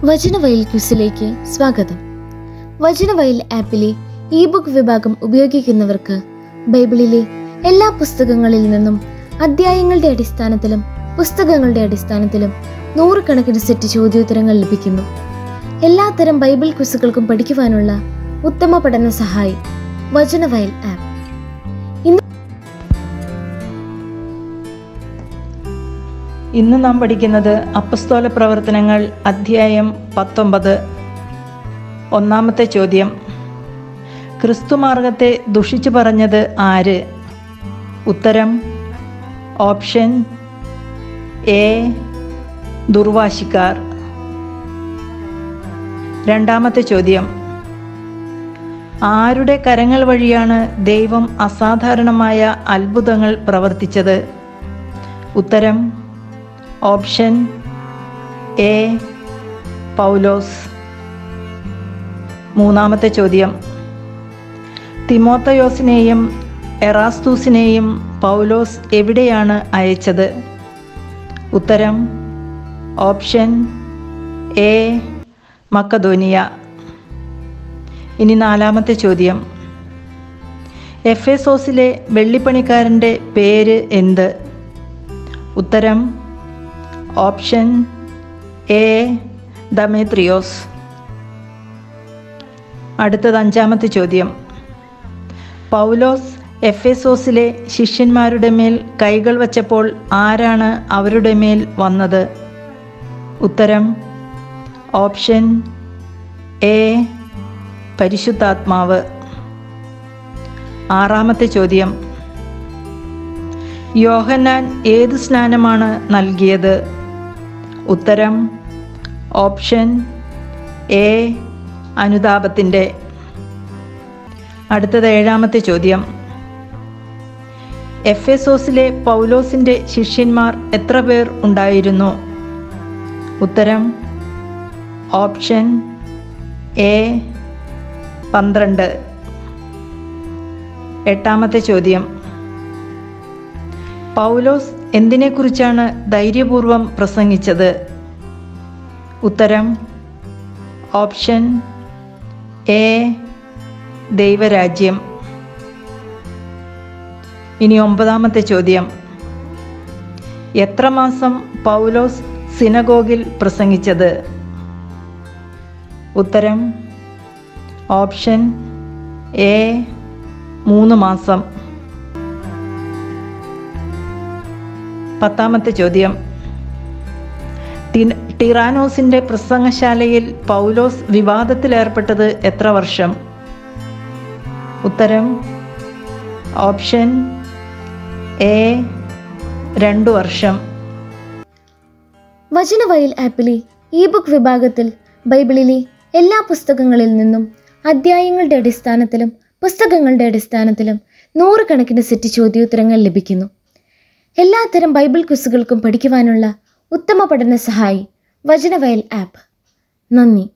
വചനവയൽ ക്വിസിലേക്ക് സ്വാഗതം വചനവയൽ ആപ്പിലെ E book വിഭാഗം ഉപയോഗിക്കുന്നവർക്ക് ബൈബിളിലെ എല്ലാ പുസ്തകങ്ങളിൽ നിന്നും അധ്യായങ്ങളുടെ അടിസ്ഥാനത്തിലും പുസ്തകങ്ങളുടെ അടിസ്ഥാനത്തിലും നൂറുകണക്കിന് സെറ്റ് ചോദ്യോത്തരങ്ങൾ ലഭിക്കുന്നു എല്ലാത്തരം ബൈബിൾ ക്വിസുകൾക്കും പഠിക്കുവാനുള്ള ഉത്തമ പഠന സഹായി വചനവയൽ ആപ്പ് ഇന്ന് നാം പഠിക്കുന്നത് അപ്പസ്തോല പ്രവർത്തനങ്ങൾ അധ്യായം പത്തൊമ്പത് ഒന്നാമത്തെ ചോദ്യം ക്രിസ്തുമാർഗത്തെ ദുഷിച്ചു പറഞ്ഞത് ആര് ഉത്തരം ഓപ്ഷൻ എ ദുർവാശിക്കാർ രണ്ടാമത്തെ ചോദ്യം ആരുടെ കരങ്ങൾ വഴിയാണ് ദൈവം അസാധാരണമായ അത്ഭുതങ്ങൾ പ്രവർത്തിച്ചത് ഉത്തരം ഓപ്ഷൻ എ പൗലോസ് മൂന്നാമത്തെ ചോദ്യം തിമോത്തയോസിനെയും എറാസ്തൂസിനെയും പൗലോസ് എവിടെയാണ് അയച്ചത് ഉത്തരം ഓപ്ഷൻ എ മക്കധോനിയ ഇനി നാലാമത്തെ ചോദ്യം എഫേസോസിലെ വെള്ളിപ്പണിക്കാരൻ്റെ പേര് എന്ത് ഉത്തരം ഓപ്ഷൻ എ ദമേത്രിയോസ് അടുത്തത് അഞ്ചാമത്തെ ചോദ്യം പൗലോസ് എഫേസോസിലെ ശിഷ്യന്മാരുടെ മേൽ കൈകൾ വച്ചപ്പോൾ ആരാണ് അവരുടെ മേൽ വന്നത് ഉത്തരം ഓപ്ഷൻ എ പരിശുദ്ധാത്മാവ് ആറാമത്തെ ചോദ്യം യോഹന്നാൻ ഏത് സ്നാനമാണ് നൽകിയത് ഉത്തരം ഓപ്ഷൻ എ അനുതാപത്തിൻ്റെ അടുത്തത് ഏഴാമത്തെ ചോദ്യം എഫേസോസിലെ പൗലോസിൻ്റെ ശിഷ്യന്മാർ എത്ര പേർ ഉണ്ടായിരുന്നു ഉത്തരം ഓപ്ഷൻ എ പന്ത്രണ്ട് എട്ടാമത്തെ ചോദ്യം പൗലോസ് എന്തിനെക്കുറിച്ചാണ് ധൈര്യപൂർവം പ്രസംഗിച്ചത് ഉത്തരം ഓപ്ഷൻ എ ദൈവരാജ്യം ഇനി ഒമ്പതാമത്തെ ചോദ്യം എത്ര മാസം പൗലോസ് സിനഗോഗിൽ പ്രസംഗിച്ചത് ഉത്തരം ഓപ്ഷൻ എ മൂന്ന് മാസം പത്താമത്തെ ചോദ്യം ടി- ടിറാനോസിന്റെ പ്രസംഗശാലയിൽ പൗലോസ് വിവാദത്തിലേർപ്പെട്ടത് എത്ര വർഷം ഉത്തരം ഓപ്ഷൻ എ രണ്ടു വർഷം വചനവയൽ ആപ്പിലെ ഇ ബുക്ക് വിഭാഗത്തിൽ ബൈബിളിലെ എല്ലാ പുസ്തകങ്ങളിൽ നിന്നും അധ്യായങ്ങളുടെ അടിസ്ഥാനത്തിലും പുസ്തകങ്ങളുടെ അടിസ്ഥാനത്തിലും നൂറുകണക്കിന് സെറ്റ് ചോദ്യോത്തരങ്ങൾ ലഭിക്കുന്നു എല്ലാത്തരം ബൈബിൾ ക്വിസുകൾക്കും പഠിക്കുവാനുള്ള ഉത്തമ പഠന സഹായി വചനവയൽ ആപ്പ് നന്ദി